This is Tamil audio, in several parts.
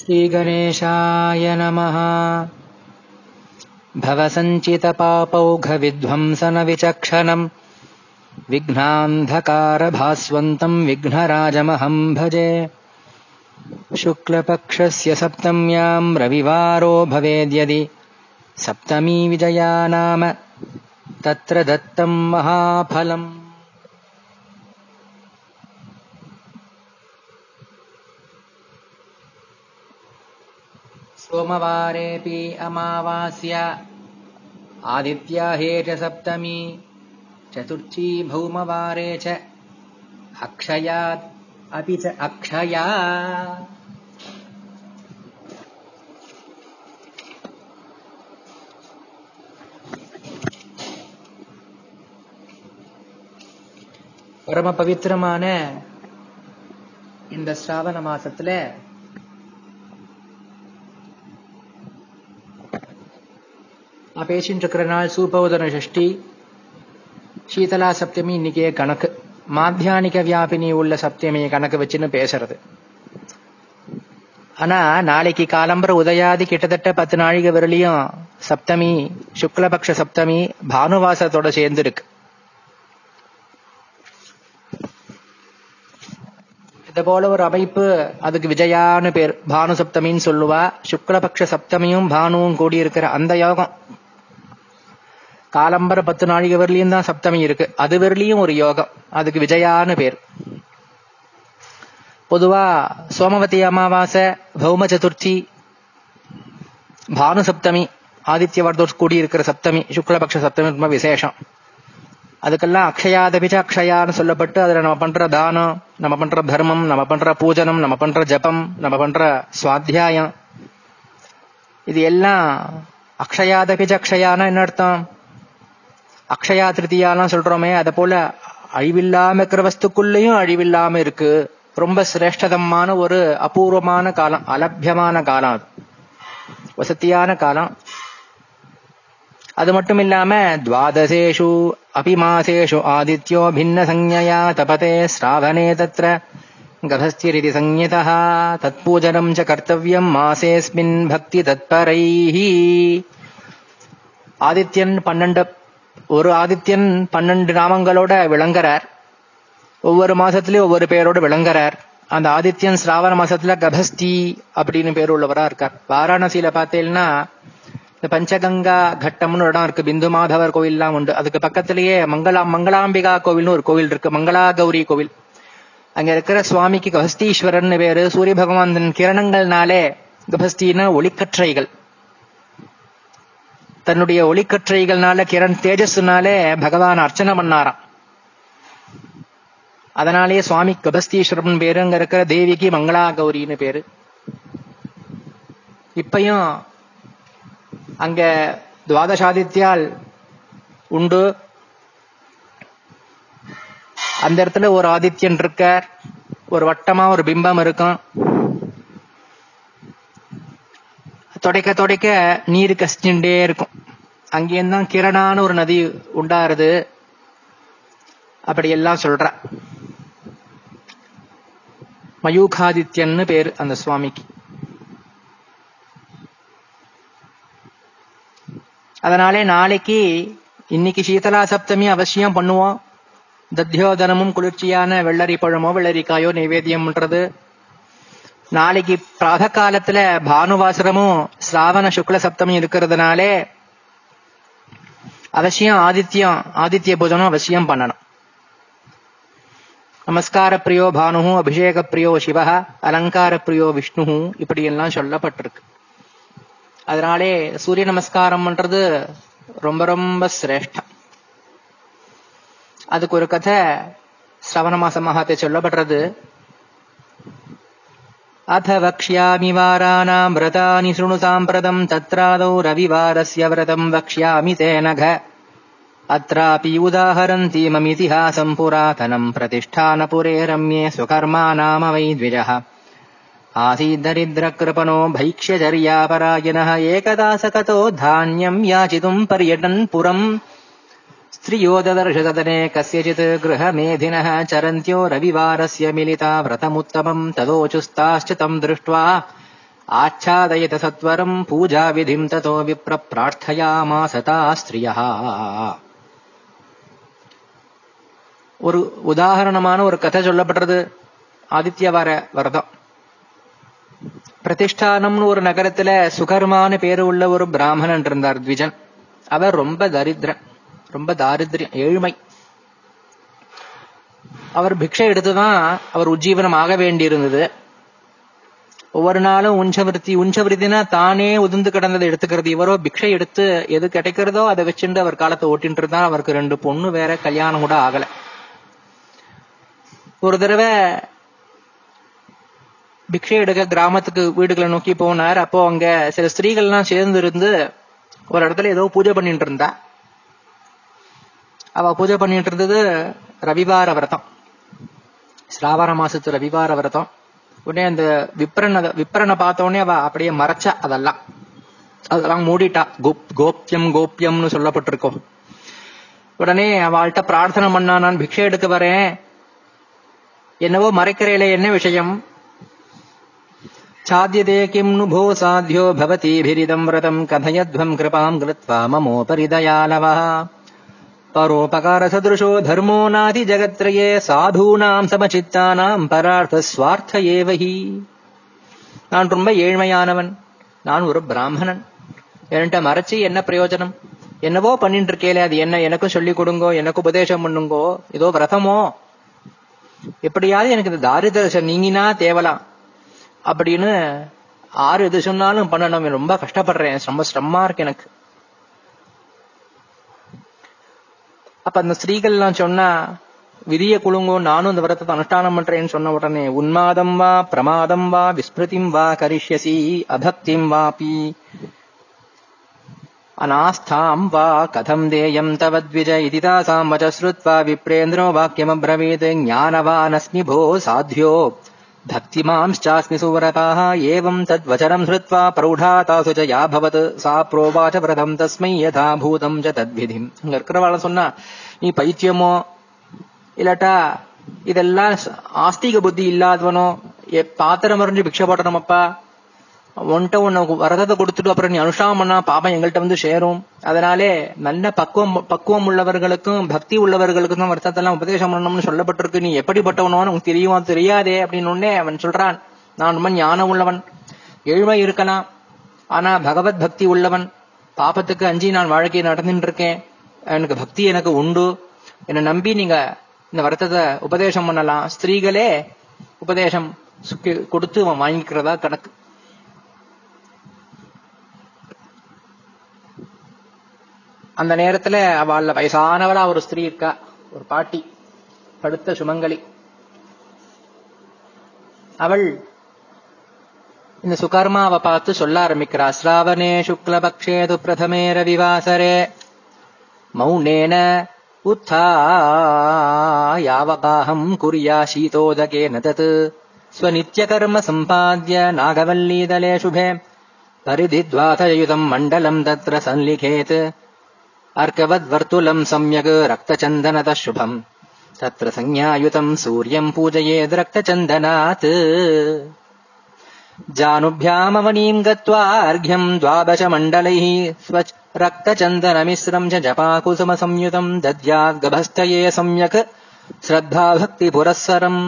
श्रीगणेशाय नमः भवसञ्चितपापौघविध्वंसनविचक्षणम् विघ्नान्धकारभास्वन्तम् विघ्नराजमहम् भजे शुक्लपक्षस्य सप्तम्याम् रविवारो भवेद्यदि सप्तमी विजया नाम तत्र दत्तम् महाफलम् सोमवारेऽपि अमावास्या आदित्याहे च सप्तमी चतुर्थी भौमवारे च अक्षयात् अपि च अक्षया பரம பவித்திரமான இந்த ஸ்ராவண மாசத்துல நான் பேசிட்டு இருக்கிற நாள் சூபோதன சஷ்டி சீதலா சப்தமி இன்னைக்கே கணக்கு மாத்தியானிக வியாபினி உள்ள சப்தமியை கணக்கு வச்சுன்னு பேசுறது ஆனா நாளைக்கு காலம்பர உதயாதி கிட்டத்தட்ட பத்து நாழிகை வரலையும் சப்தமி சுக்லபக்ஷ சப்தமி பானுவாசத்தோட சேர்ந்து இருக்கு இது போல ஒரு அமைப்பு அதுக்கு விஜயான்னு பேர் பானு சப்தமின்னு சொல்லுவா சுக்லபக்ஷ சப்தமியும் பானுவும் கூடி இருக்கிற அந்த யோகம் காலம்பர பத்து நாழிகை வரலையும் தான் சப்தமி இருக்கு அது வரலையும் ஒரு யோகம் அதுக்கு விஜயான்னு பேர் பொதுவா சோமவதி அமாவாசை பௌம சதுர்த்தி பானு சப்தமி ஆதித்ய வர்தோஸ் கூடி இருக்கிற சப்தமி சுக்லபக்ஷ சப்தமி ரொம்ப விசேஷம் அதுக்கெல்லாம் அக்ஷயாதபிச்ச அக்ஷயான்னு சொல்லப்பட்டு அதுல நம்ம பண்ற தானம் நம்ம பண்ற தர்மம் நம்ம பண்ற பூஜனம் நம்ம பண்ற ஜபம் நம்ம பண்ற சுவாத்தியாயம் இது எல்லாம் அக்ஷயாதபிச்ச அக்ஷயானா என்ன அர்த்தம் அக்ஷயா திருத்தியாலாம் சொல்றோமே அதை போல அழிவில்லாம இருக்கிற வஸ்துக்குள்ளேயும் அழிவில்லாம இருக்கு ரொம்ப சிரேஷ்டதமான ஒரு அபூர்வமான காலம் அலபியமான காலம் அது வசதியான காலம் அது மட்டும் இல்லாம துவாதசேஷு அபிமாசேஷு ஆதித்யோ பின்ன சஞ்ஞயா தபதே ஸ்ராவணே தத்ர கபஸ்திரிதி சஞ்ஞதா தத்பூஜனம் ச கர்த்தவியம் மாசேஸ்மின் பக்தி தத்பரைஹி ஆதித்யன் பன்னெண்டு ஒரு ஆதித்யன் பன்னெண்டு நாமங்களோட விளங்குறார் ஒவ்வொரு மாசத்துலயும் ஒவ்வொரு பேரோட விளங்குறார் அந்த ஆதித்யன் சிராவண மாசத்துல கபஸ்தி அப்படின்னு பேர் உள்ளவரா இருக்கார் வாராணசியில பார்த்தேன்னா இந்த பஞ்சகங்கா கட்டம்னு ஒரு இடம் இருக்கு பிந்து மாதவர் கோவில்லாம் உண்டு அதுக்கு பக்கத்திலேயே மங்களா மங்களாம்பிகா கோவில்னு ஒரு கோவில் இருக்கு மங்களா கௌரி கோவில் அங்க இருக்கிற சுவாமிக்கு கபஸ்தீஸ்வரன் பேரு சூரிய பகவான் கிரணங்கள்னாலே கபஸ்தினா ஒளிக்கற்றைகள் தன்னுடைய ஒளிக்கற்றைகள்னால கிரண் தேஜஸ்னாலே பகவான் அர்ச்சனை பண்ணாராம் அதனாலேயே சுவாமி கபஸ்தீஸ்வரன் பேரு அங்க இருக்கிற தேவிக்கு மங்களா கௌரின்னு பேரு இப்பயும் அங்க துவாதசாதித்யால் உண்டு அந்த இடத்துல ஒரு ஆதித்யன் இருக்கார் ஒரு வட்டமா ஒரு பிம்பம் இருக்கும் தொடைக்க தொடைக்க நீர் கசிச்சுட்டே இருக்கும் அங்கேயும் தான் கிரணான்னு ஒரு நதி உண்டாருது அப்படி எல்லாம் சொல்ற மயூகாதித்யன்னு பேரு அந்த சுவாமிக்கு அதனாலே நாளைக்கு இன்னைக்கு சீதலா சப்தமி அவசியம் பண்ணுவோம் தத்தியோதனமும் குளிர்ச்சியான வெள்ளரி பழமோ வெள்ளரிக்காயோ நைவேத்தியம் பண்றது நாளைக்கு பிராத காலத்துல பானுவாசரமும் சிராவண சுக்ல சப்தமி இருக்கிறதுனாலே அவசியம் ஆதித்யம் ஆதித்ய பூஜனம் அவசியம் பண்ணணும் நமஸ்கார பிரியோ பானு அபிஷேக பிரியோ சிவ அலங்கார பிரியோ விஷ்ணு இப்படி எல்லாம் சொல்லப்பட்டிருக்கு அதனாலே சூரிய நமஸ்காரம் பண்றது ரொம்ப ரொம்ப சிரேஷ்டம் அதுக்கு ஒரு கதை சிரவண மாச மகாத்தை சொல்லப்படுறது अथ वक्ष्यामि वाराणाम् व्रतानि शृणु साम्प्रतम् तत्रादौ रविवारस्य व्रतम् वक्ष्यामि ते नघ अत्रापि उदाहरन्ति ममितिहासम् पुरातनम् प्रतिष्ठानपुरे रम्ये सुकर्मा नाम वै द्विजः आसीद्दरिद्रकृपणो भैक्ष्यचर्यापरायणः एकदा सकतो धान्यम् याचितुम् पर्यटन् पुरम् स्त्रियो ददर्शसदने कस्यचित् गृहमेधिनः चरन्त्यो रविवारस्य मिलिता व्रतमुत्तमम् तदोचुस्ताश्च तम् दृष्ट्वा ஆச்சாதயத சத்வரம் பூஜா விதிம் ததோ விப்ர பிரார்த்தயாமாசதா ஸ்திரியா ஒரு உதாரணமான ஒரு கதை சொல்லப்படுறது ஆதித்யவார விரதம் பிரதிஷ்டானம்னு ஒரு நகரத்துல சுகர்மான பேரு உள்ள ஒரு பிராமணன் இருந்தார் த்விஜன் அவர் ரொம்ப தரித்திரன் ரொம்ப தாரித்ரியம் ஏழ்மை அவர் பிக்ஷை எடுத்துதான் அவர் உஜ்ஜீவனம் ஆக வேண்டியிருந்தது ஒவ்வொரு நாளும் உஞ்சவிருத்தி உஞ்சவிருத்தினா தானே உதிர்ந்து கிடந்ததை எடுத்துக்கிறது இவரோ பிக்ஷை எடுத்து எது கிடைக்கிறதோ அதை வச்சுட்டு அவர் காலத்தை ஓட்டிட்டு இருந்தார் அவருக்கு ரெண்டு பொண்ணு வேற கல்யாணம் கூட ஆகல ஒரு தடவை பிக்ஷை எடுக்க கிராமத்துக்கு வீடுகளை நோக்கி போனார் அப்போ அங்க சில ஸ்திரீகள்லாம் சேர்ந்து இருந்து ஒரு இடத்துல ஏதோ பூஜை பண்ணிட்டு இருந்தா அவ பூஜை பண்ணிட்டு இருந்தது ரவிவார விரதம் சிராவண மாசத்து ரவிவார விரதம் உடனே அந்த விப்ரனை விப்ரனை பார்த்த உடனே அவ அப்படியே மறைச்சா அதெல்லாம் அதெல்லாம் மூடிட்டா கோப் கோப்யம் கோப்யம்னு சொல்லப்பட்டிருக்கோம் உடனே அவள்கிட்ட பிரார்த்தனை பண்ணா நான் பிக்ஷை எடுக்க வரேன் என்னவோ மறைக்கிறேல என்ன விஷயம் சாத்தியதே கிம் நு भो साध्यो भवतीभिरिदम् व्रतम् कथयध्वम् कृपाम् कृत्वा ममोपरि दयालवः परोपकारसदृशो धर्मो नाति जगत्त्रये சாதூனாம் சமச்சித்தானாம் பரார்த்த ஸ்வார்த்த ஏவஹி நான் ரொம்ப ஏழ்மையானவன் நான் ஒரு பிராமணன் என்கிட்ட மறைச்சு என்ன பிரயோஜனம் என்னவோ பண்ணிட்டு இருக்கேலே அது என்ன எனக்கும் சொல்லிக் கொடுங்கோ எனக்கு உபதேசம் பண்ணுங்கோ ஏதோ விரதமோ எப்படியாவது எனக்கு இந்த தாரிதரசம் நீங்கினா தேவலாம் அப்படின்னு ஆறு எது சொன்னாலும் பண்ணணும் ரொம்ப கஷ்டப்படுறேன் ரொம்ப சிரமமா இருக்கு எனக்கு அப்ப அந்த ஸ்திரீகள்லாம் சொன்னா விதிய குழுங்கோ நானும் இந்த விரதத்தை அனுஷ்டானம் பண்றேன்னு சொன்ன உடனே உன்மாதம் வா பிரமாதம் வா விஸ்மிருதிம் வா கரிஷ்யசி அபக்திம் வாபி अनास्थाम् वा कथम् देयम् तव द्विज इति तासाम् वच श्रुत्वा विप्रेन्द्रो वाक्यमब्रवीत् ज्ञानवानस्मि भो साध्यो भक्तिमांश्चास्मि सुव्रताः एवम् तद्वचनम् श्रुत्वा प्रौढा तासु च या भवत् सा प्रोवाच व्रतम् तस्मै यथा भूतम् च तद्विधिम् அங்க இருக்கிறவாள சொன்னா நீ பைத்தியமோ இல்லாட்டா இதெல்லாம் ஆஸ்திக புத்தி இல்லாதவனோ பாத்திரம் அறிஞ்சு பிக்ஷை போடணுமப்பா உன்கிட்ட உன்னை வரதத்தை கொடுத்துட்டு அப்புறம் நீ அனுஷ்டானம் பண்ணா பாபம் எங்கள்கிட்ட வந்து சேரும் அதனாலே நல்ல பக்குவம் பக்குவம் உள்ளவர்களுக்கும் பக்தி உள்ளவர்களுக்கும் தான் வருத்தத்தெல்லாம் உபதேசம் பண்ணணும்னு சொல்லப்பட்டிருக்கு நீ எப்படிப்பட்டவனோ உனக்கு தெரியுமா தெரியாதே அப்படின்னு உடனே அவன் சொல்றான் நான் ரொம்ப ஞானம் உள்ளவன் ஏழ்மை இருக்கலாம் ஆனா பகவத் பக்தி உள்ளவன் பாபத்துக்கு அஞ்சி நான் வாழ்க்கையை நடந்துட்டு இருக்கேன் எனக்கு பக்தி எனக்கு உண்டு என்னை நம்பி நீங்க இந்த வருத்தத்தை உபதேசம் பண்ணலாம் ஸ்திரீகளே உபதேசம் கொடுத்து அவன் வாங்கிக்கிறதா கணக்கு அந்த நேரத்துல அவள வயசானவளா ஒரு ஸ்திரீ இருக்கா ஒரு பாட்டி படுத்த சுமங்கலி அவள் இந்த சுகர்மாவை பார்த்து சொல்ல ஆரம்பிக்கிறா ஸ்ராவணே சுக்லபக்ஷேது பிரதமே ரவிவாசரே மௌனேன उत्थायावकाहम् कुर्या शीतोदकेन तत् स्वनित्यकर्म सम्पाद्य नागवल्लीदले शुभे परिधिद्वातयुतम् मण्डलम् तत्र सन्लिखेत् अर्कवद्वर्तुलम् सम्यक् रक्तचन्दनतः शुभम् तत्र संज्ञायुतम् सूर्यम् पूजयेद् रक्तचन्दनात् जानुभ्यामवनीम् गत्वा अर्घ्यम् द्वादशमण्डलैः स्वच् रक्तचन्दनमिश्रम् च जपाकुसुमसंयुतम् दद्याद्गभस्तये सम्यक् ஸ்ரத்தாபக்திபுரஸ்ஸரம்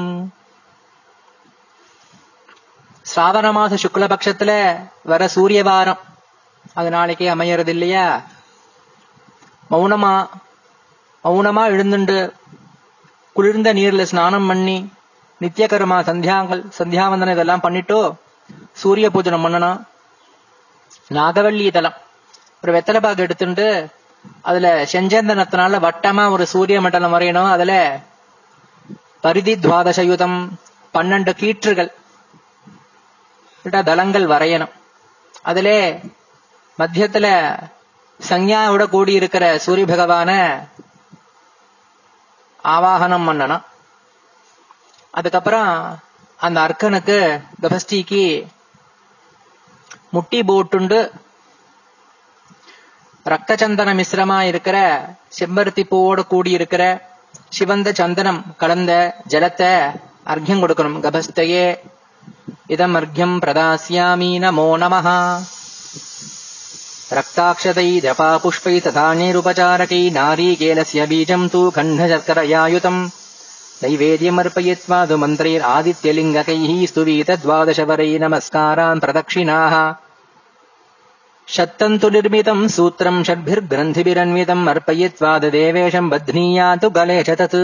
ஸ்ராவண மாச சுக்லபக்ஷத்துல வர சூரிய வாரம் அது நாளைக்கு அமையறது இல்லையா மௌனமா மௌனமா எழுந்துண்டு குளிர்ந்த நீர்ல ஸ்நானம் பண்ணி நித்திய கர்மா சந்தியாங்கள் சந்தியாவந்தனம் இதெல்லாம் பண்ணிட்டோ சூரிய பூஜனம் பண்ணணும் நாகவல்லி தலம் ஒரு வெத்தலை பாக்கு எடுத்துட்டு அதுல செஞ்சந்தனத்தினால வட்டமா ஒரு சூரிய மண்டலம் வரையணும் அதுல பரிதி துவாதசயுதம் பன்னெண்டு கீற்றுகள் தளங்கள் வரையணும் அதுல மத்தியத்துல சஞ்ஞாவோட கூடி இருக்கிற சூரிய பகவான ஆவாகனம் பண்ணணும் அதுக்கப்புறம் அந்த அர்க்கனுக்கு கபஸ்டிக்கு முட்டி போட்டுண்டு ரத்தச்சந்தன மிஸ்ரமா இருக்கிற செம்பருத்தி பூவோட கூடி இருக்கிற சிவந்த சந்தனம் கலந்த ஜலத்தை அர்க்கியம் கொடுக்கணும் கபஸ்தையே இதமர்घ्यम् பிரதாஸ்யாமி நமோ நமः रक्ताक्षतै जपापुष्पै तथान्यैरुपचारकै नारीकेलस्य बीजम् तु खण्डशर्करयायुतम् नैवेद्यमर्पयित्वा तु मन्त्रैरादित्यलिङ्गकैः स्तुवीतद्वादशवरै नमस्कारान् प्रदक्षिणाः शत्तम् तु निर्मितम् सूत्रम् षड्भिर्ग्रन्थिभिरन्वितम् अर्पयित्वा देवेशम् बध्नीयातु गले च तत्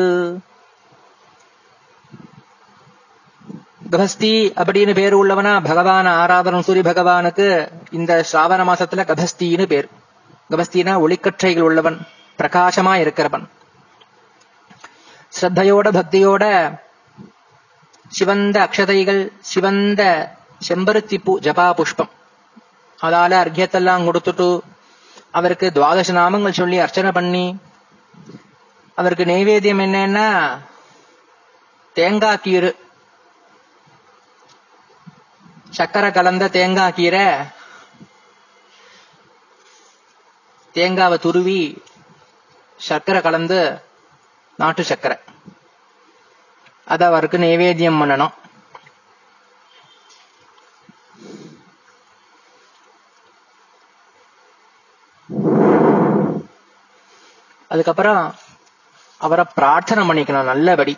கபஸ்தி அப்படின்னு பேர் உள்ளவனா பகவான ஆராதனம் சூரிய பகவானுக்கு இந்த ஸ்ராவண மாசத்துல கபஸ்தின்னு பேர் கபஸ்தினா ஒளிக்கற்றைகள் உள்ளவன் பிரகாசமா இருக்கிறவன் ஸ்ரத்தையோட பக்தியோட சிவந்த அக்ஷதைகள் சிவந்த செம்பருத்தி பூ ஜபா புஷ்பம் அதால அர்க்கியத்தெல்லாம் கொடுத்துட்டு அவருக்கு துவாதச நாமங்கள் சொல்லி அர்ச்சனை பண்ணி அவருக்கு நைவேத்தியம் என்னன்னா தேங்காய் கீறு சக்கரை கலந்த தேங்காய் கீரை தேங்காவை துருவி சர்க்கரை கலந்து நாட்டு சர்க்கரை அத அவருக்கு நைவேத்தியம் பண்ணணும் அதுக்கப்புறம் அவரை பிரார்த்தனை பண்ணிக்கணும் நல்லபடி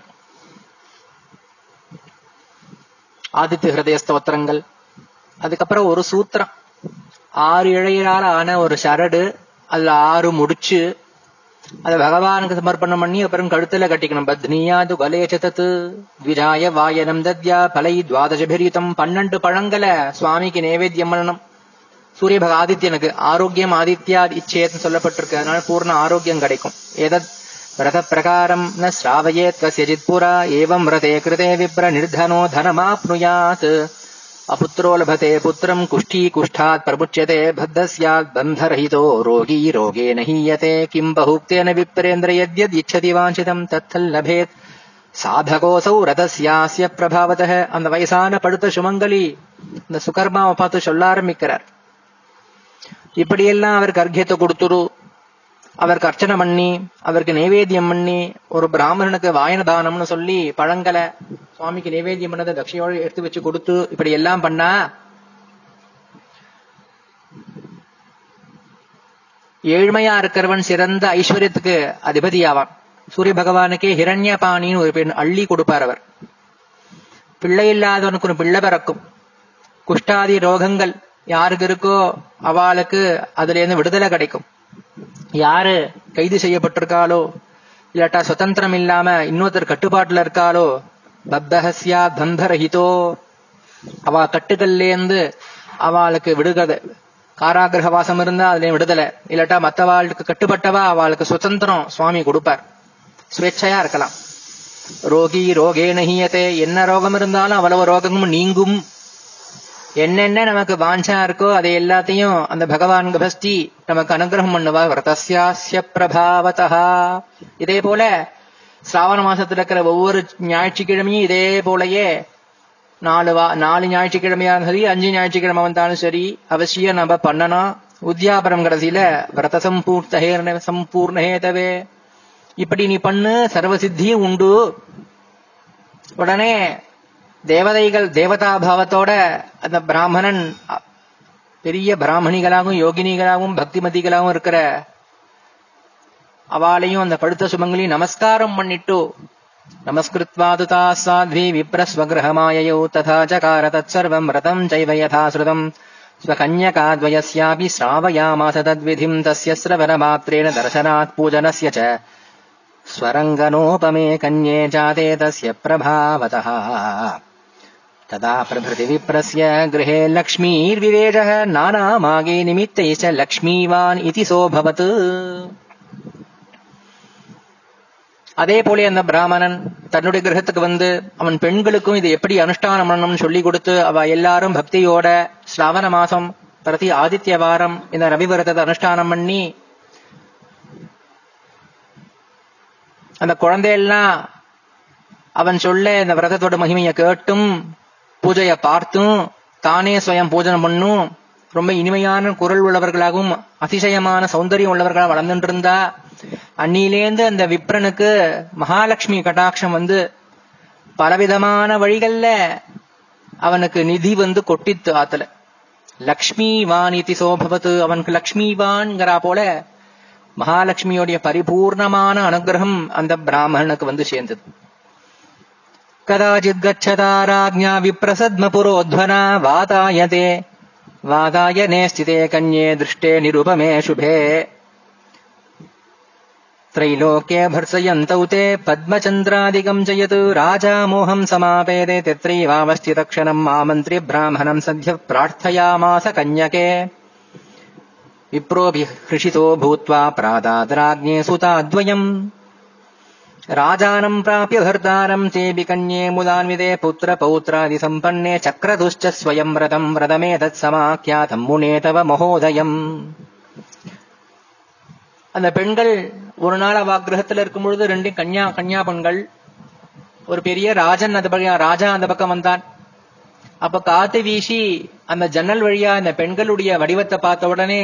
ஆதித்ய ஹிருதய ஸ்தோத்திரங்கள் அதுக்கப்புறம் ஒரு சூத்திரம் ஆறு இழையினால ஆன ஒரு சரடு அதுல ஆறு முடிச்சு அத பகவானுக்கு சமர்ப்பணம் பண்ணி அப்புறம் கழுத்துல கட்டிக்கணும் பத்னியாது கலேச்சதத்து த்விஜாய வாயனம் தத்யா பலை துவாதசபிரித்தம் பன்னெண்டு பழங்களை சுவாமிக்கு நைவேத்தியம் பண்ணணும் சூரிய பக ஆதித்யனுக்கு ஆரோக்கியம் ஆதித்யா இச்சேத்னு சொல்லப்பட்டிருக்கு அதனால பூர்ண ஆரோக்கியம் கிடைக்கும் எதத் व्रत प्रकारम् न श्रावयेत् कस्यचित् पुरा एवम् व्रते कृते विप्र निर्धनो धनमाप्नुयात् अपुत्रो लभते पुत्रम् कुष्ठी कुष्ठात् प्रमुच्यते बद्ध स्यात् बन्धरहितो रोगी रोगेन हीयते किम् बहुक्तेन विप्रेन्द्र यद्यदिच्छति वाञ्छितम् तत्थल्लभेत् சாதகோசௌ ரதஸ்யாசிய பிரபாவத அந்த வயசான படுத்த சுமங்கலி இந்த சுகர்மாவை பார்த்து சொல்ல ஆரம்பிக்கிறார் இப்படியெல்லாம் அவருக்கு அர்க்கியத்தை கொடுத்துரு அவருக்கு அர்ச்சனை பண்ணி அவருக்கு நைவேத்தியம் பண்ணி ஒரு பிராமணனுக்கு வாயன தானம்னு சொல்லி பழங்களை சுவாமிக்கு நைவேத்தியம் பண்ணதை தட்சியோடு எடுத்து வச்சு கொடுத்து இப்படி எல்லாம் பண்ணா ஏழ்மையா இருக்கிறவன் சிறந்த ஐஸ்வர்யத்துக்கு அதிபதி ஆவான் சூரிய பகவானுக்கே ஹிரண்யபாணின்னு ஒரு பெண் அள்ளி கொடுப்பார் அவர் பிள்ளை இல்லாதவனுக்கு ஒரு பிள்ளை பிறக்கும் குஷ்டாதி ரோகங்கள் யாருக்கு இருக்கோ அவளுக்கு அதுல இருந்து விடுதலை கிடைக்கும் யாரு கைது செய்யப்பட்டிருக்காளோ இல்லாட்டா சுதந்திரம் இல்லாம இன்னொருத்தர் கட்டுப்பாட்டுல இருக்காளோ பத்தஹஸ்யா தந்தரஹிதோ அவ கட்டுகள்ல இருந்து அவளுக்கு விடுகதை காராகிரக வாசம் இருந்தா அதுல விடுதலை இல்லாட்டா மத்தவாளுக்கு கட்டுப்பட்டவா அவளுக்கு சுதந்திரம் சுவாமி கொடுப்பார் சுவேட்சையா இருக்கலாம் ரோகி ரோகே நகியத்தே என்ன ரோகம் இருந்தாலும் அவ்வளவு ரோகமும் நீங்கும் என்னென்ன நமக்கு வாஞ்சா இருக்கோ அதை எல்லாத்தையும் அந்த பகவான் கபஸ்தி நமக்கு அனுகிரகம் பண்ணுவா விரதசியாசிய பிரபாவதா இதே போல சிராவண மாசத்துல இருக்கிற ஒவ்வொரு ஞாயிற்றுக்கிழமையும் இதே போலயே நாலு வா நாலு ஞாயிற்றுக்கிழமையா இருந்தாலும் சரி அஞ்சு ஞாயிற்றுக்கிழமை வந்தாலும் சரி அவசியம் நம்ம பண்ணணும் உத்தியாபரம் கடைசியில விரத சம்பூர்த்தஹே சம்பூர்ணஹேதவே இப்படி நீ பண்ணு சர்வ சித்தியும் உண்டு உடனே தேவதைகள் தேவதா பாவத்தோட அந்த பிராமணன் பெரிய பிராமணிகளாகவும் யோகினிகளாகவும் பக்திமதிகளாகவும் இருக்கிற அவாளையும் அந்த படுத்த சுமங்களையும் நமஸ்காரம் பண்ணிட்டு நமஸ்கிருத்வாதுதா சாத்வி விப்ரஸ்வகிரகமாயயோ ததா சகார தற்சர்வம் ரதம் சைவ யதா ஸ்ருதம் स्वकन्यकाद्वयस्यापि श्रावयामास तद्विधिम् तस्य श्रवणमात्रेण दर्शनात् पूजनस्य च स्वरङ्गनोपमे कन्ये जाते तस्य प्रभावतः तदा प्रभृति विप्रस्य गृहे लक्ष्मीर्विवेशः नानामागे निमित्तैश्च लक्ष्मीवान् इति सोऽभवत् அதே போல அந்த பிராமணன் தன்னுடைய கிரகத்துக்கு வந்து அவன் பெண்களுக்கும் இது எப்படி அனுஷ்டானம் பண்ணணும்னு சொல்லி கொடுத்து அவ எல்லாரும் பக்தியோட ஸ்ராவண மாசம் பிரதி ஆதித்ய வாரம் இந்த ரவிவிரதத்தை அனுஷ்டானம் பண்ணி அந்த குழந்தையெல்லாம் அவன் சொல்ல இந்த விரதத்தோட மகிமையை கேட்டும் பூஜையை பார்த்தும் தானே சுயம் பூஜனை பண்ணும் ரொம்ப இனிமையான குரல் உள்ளவர்களாகவும் அதிசயமான சௌந்தரியம் உள்ளவர்களாக வளர்ந்துட்டு இருந்தா அன்னிலேந்து அந்த விப்ரனுக்கு மகாலட்சுமி கட்டாட்சம் வந்து பலவிதமான வழிகள்ல அவனுக்கு நிதி வந்து கொட்டித்து ஆத்துல லக்ஷ்மிவான் இதி சோபவத்து அவனுக்கு லக்ஷ்மிவான்ங்கிறா போல மகாலட்சுமியோடைய பரிபூர்ணமான அனுகிரகம் அந்த பிராமணனுக்கு வந்து சேர்ந்தது கதாச்சித் கச்சதா ராஜ்ஞா விப்ரசத்ம புரோத்வனா வாதாயதே வாதாயனே ஸ்திதே கன்யே திருஷ்டே நிருபமே சுபே त्रैलोक्ये भर्सयन्तौ ते पद्मचन्द्रादिकम् च यत् राजा मोहम् समापेदे तत्रैवावस्थितक्षणम् आमन्त्र्य ब्राह्मणम् सद्य प्रार्थयामास कन्यके विप्रोऽपि हृषितो भूत्वा प्रादादराज्ञे सुताद्वयम् राजानम् प्राप्य भर्तारम् तेऽपि कन्ये मुदान्विते पुत्रपौत्रादिसम्पन्ने चक्रतुश्च स्वयम् व्रतम् व्रतमेतत्समाख्यातम् मुने तव महोदयम् அந்த பெண்கள் ஒரு நாள் அவ கிரகத்துல இருக்கும் பொழுது ரெண்டு கன்யா கன்யா பெண்கள் ஒரு பெரிய ராஜன் அந்த பக்கம் ராஜா அந்த பக்கம் வந்தான் அப்ப காத்து வீசி அந்த ஜன்னல் வழியா அந்த பெண்களுடைய வடிவத்தை பார்த்த உடனே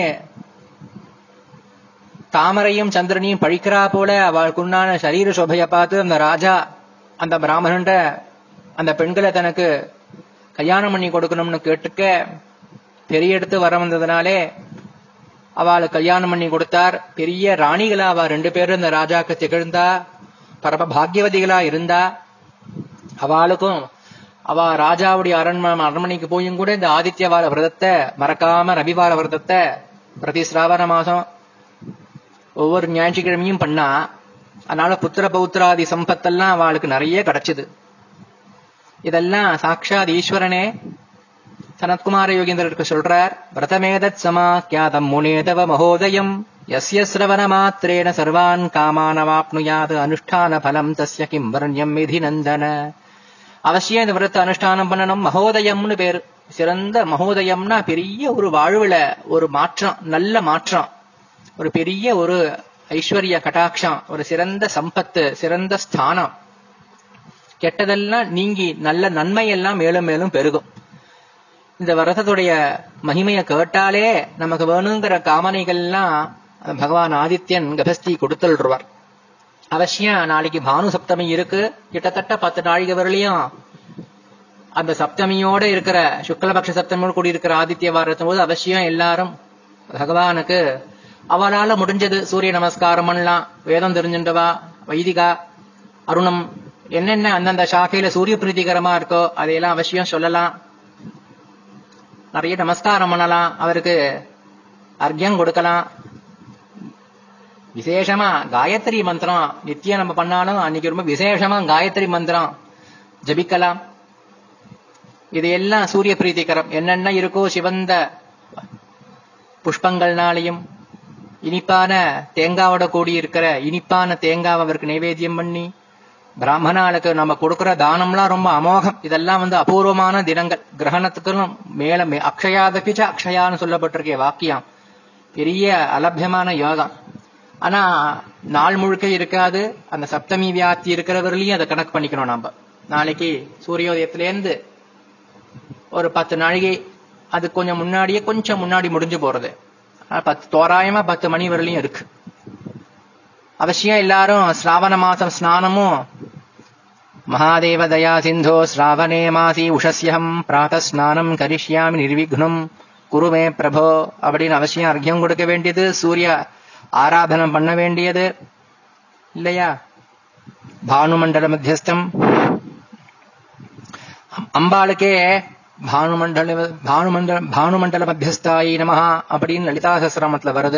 தாமரையும் சந்திரனையும் பழிக்கிறா போல அவளுக்குண்டான சரீர சோபையை பார்த்து அந்த ராஜா அந்த பிராமணன்ட்ட அந்த பெண்களை தனக்கு கல்யாணம் பண்ணி கொடுக்கணும்னு கேட்டுக்க பெரிய எடுத்து வர வந்ததுனாலே அவளுக்கு கல்யாணம் பண்ணி கொடுத்தார் பெரிய ராணிகளா அவ ரெண்டு பேரும் இந்த ராஜாக்கு திகழ்ந்தா பரம பாக்யவதிகளா இருந்தா அவளுக்கும் அவ ராஜாவுடைய அரண்மனை அரண்மனைக்கு போயும் கூட இந்த ஆதித்யவார விரதத்தை மறக்காம ரவிவார விரதத்தை பிரதி சிராவண மாசம் ஒவ்வொரு ஞாயிற்றுக்கிழமையும் பண்ணா அதனால புத்திர பௌத்திராதி சம்பத்தெல்லாம் அவளுக்கு நிறைய கிடைச்சது இதெல்லாம் சாட்சாத் ஈஸ்வரனே சனத்குமார யோகேந்திரருக்கு சொல்றார் விரதமேதத் சமாக்கியாதம் முனேதவ மகோதயம் யஸ்ய சிரவண மாத்திரேன சர்வான் காமானவாப்னுயாது அனுஷ்டான பலம் தஸ்ய கிம் வர்ணியம் விதி நந்தன அவசியம் இந்த விரத்தை அனுஷ்டானம் பண்ணணும் மகோதயம்னு பேரு சிறந்த மகோதயம்னா பெரிய ஒரு வாழ்வுல ஒரு மாற்றம் நல்ல மாற்றம் ஒரு பெரிய ஒரு ஐஸ்வர்ய கட்டாட்சம் ஒரு சிறந்த சம்பத்து சிறந்த ஸ்தானம் கெட்டதெல்லாம் நீங்கி நல்ல நன்மை எல்லாம் மேலும் மேலும் பெருகும் இந்த விரதத்துடைய மகிமையை கேட்டாலே நமக்கு வேணுங்கிற காமனைகள்லாம் பகவான் ஆதித்யன் கபஸ்தி கொடுத்துள்ளுவார் அவசியம் நாளைக்கு பானு சப்தமி இருக்கு கிட்டத்தட்ட பத்து நாழிகை வரலையும் அந்த சப்தமியோட இருக்கிற சுக்லபக்ஷ சப்தமியோடு கூடி இருக்கிற ஆதித்ய வாரத்தும் போது அவசியம் எல்லாரும் பகவானுக்கு அவளால முடிஞ்சது சூரிய நமஸ்காரம் பண்ணலாம் வேதம் தெரிஞ்சுட்டவா வைதிகா அருணம் என்னென்ன அந்தந்த சாக்கையில சூரிய பிரீதிகரமா இருக்கோ அதையெல்லாம் அவசியம் சொல்லலாம் நிறைய நமஸ்காரம் பண்ணலாம் அவருக்கு அர்க்கியம் கொடுக்கலாம் விசேஷமா காயத்ரி மந்திரம் நித்தியம் நம்ம பண்ணாலும் அன்னைக்கு ரொம்ப விசேஷமா காயத்ரி மந்திரம் ஜபிக்கலாம் இதையெல்லாம் சூரிய பிரீத்திகரம் என்னென்ன இருக்கோ சிவந்த புஷ்பங்கள்னாலையும் இனிப்பான தேங்காவோட கூடி இருக்கிற இனிப்பான தேங்காவை அவருக்கு நைவேத்தியம் பண்ணி பிராமணாளுக்கு நம்ம கொடுக்கிற தானம்லாம் ரொம்ப அமோகம் இதெல்லாம் வந்து அபூர்வமான தினங்கள் கிரகணத்துக்கும் மேல அக்ஷயாதபிச்ச அக்ஷயான்னு சொல்லப்பட்டிருக்கே வாக்கியம் பெரிய அலபியமான யோகம் ஆனா நாள் முழுக்க இருக்காது அந்த சப்தமி வியாப்தி இருக்கிறவர்களையும் அதை கணக்கு பண்ணிக்கணும் நாம நாளைக்கு சூரியோதயத்திலேருந்து ஒரு பத்து நாழிகை அது கொஞ்சம் முன்னாடியே கொஞ்சம் முன்னாடி முடிஞ்சு போறது பத்து தோராயமா பத்து மணி வரலையும் இருக்கு அவசியம் எல்லாரும் ஸ்ராவண மாசம் ஸ்நானமும் மகாதேவ தயா சிந்தோ ஸ்ராவணே மாசி உஷஸ்யம் பிராத ஸ்நானம் கரிஷ்யாமி நிர்விக்னம் குருமே பிரபோ அப்படின்னு அவசியம் அர்க்கியம் கொடுக்க வேண்டியது சூரிய ஆராதனம் பண்ண வேண்டியது இல்லையா பானுமண்டல மத்தியஸ்தம் அம்பாளுக்கே பானுமண்டல பானுமண்டல பானுமண்டல மத்தியஸ்தாயி நமஹா அப்படின்னு லலிதா சஸ்திரமத்துல வருது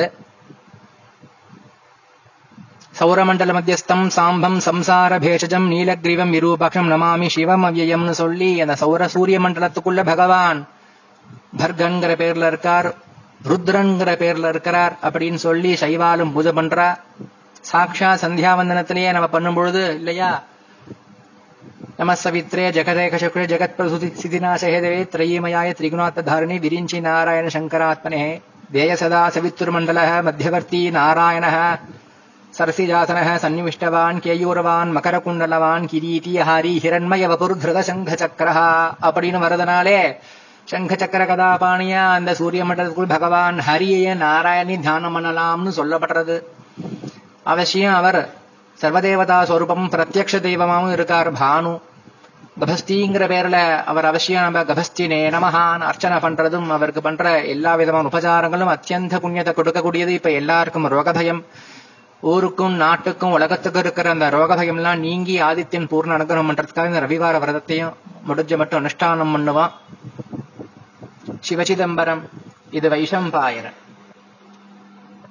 சௌரமண்டல மத்தியஸ்தம் சாம்பம் சம்சார பேஷஜம் நீலகிரீவம் விரூபகம் நமாமி சிவம் அவ்யயம்னு சொல்லி அந்த சௌர சூரிய மண்டலத்துக்குள்ள பகவான் பர்கங்கிற பேர்ல இருக்கார் ருத்ரங்கிற பேர்ல இருக்கிறார் அப்படின்னு சொல்லி சைவாலும் பூஜை பண்றா சாக்ஷா சந்தியாவந்தனத்திலேயே நம்ம பண்ணும் பொழுது இல்லையா நம சவித்ரே ஜெகதேக சுக்ரே ஜெகத் பிரசுதி சிதிநாசஹேதவே திரையமயாய திரிகுணாத்த தாரிணி விரிஞ்சி நாராயண சங்கராத்மனே தேய சதா சவித்துர்மண்டல மத்தியவர்த்தி நாராயண सरसिजासनः सन्निविष्टवान् केयूरवान् மகரகுண்டலவான் கிரீட்டி ஹாரி ஹிரண்மய வபுர்திருத சங்க சக்கரஹா அப்படின்னு வரதுனாலே சங்க சக்கர கதாபாணியா அந்த சூரிய மண்டலத்துக்குள் பகவான் ஹரியை நாராயணி தியானம் பண்ணலாம்னு சொல்லப்படுறது அவசியம் அவர் சர்வதேவதா ஸ்வரூபம் பிரத்யக்ஷ தெய்வமாவும் இருக்கார் பானு கபஸ்திங்கிற பேர்ல அவர் அவசியம் நம்ம கபஸ்தினே நமஹான்னு அர்ச்சனை பண்றதும் அவருக்கு பண்ற எல்லா விதமான உபச்சாரங்களும் அத்தியந்த புண்ணியத்தை கொடுக்கக்கூடியது இப்ப எல்லாருக்கும் ரோகபயம் ஊருக்கும் நாட்டுக்கும் உலகத்துக்கும் இருக்கிற அந்த ரோகபயம்லாம் நீங்கி ஆதித்யன் பூர்ண அனுகிரகம் பண்றதுக்காக இந்த ரவிவார விரதத்தையும் முடிஞ்ச மட்டும் அனுஷ்டானம் பண்ணுவான் சிவசிதம்பரம் இது வைஷம்பாயரன்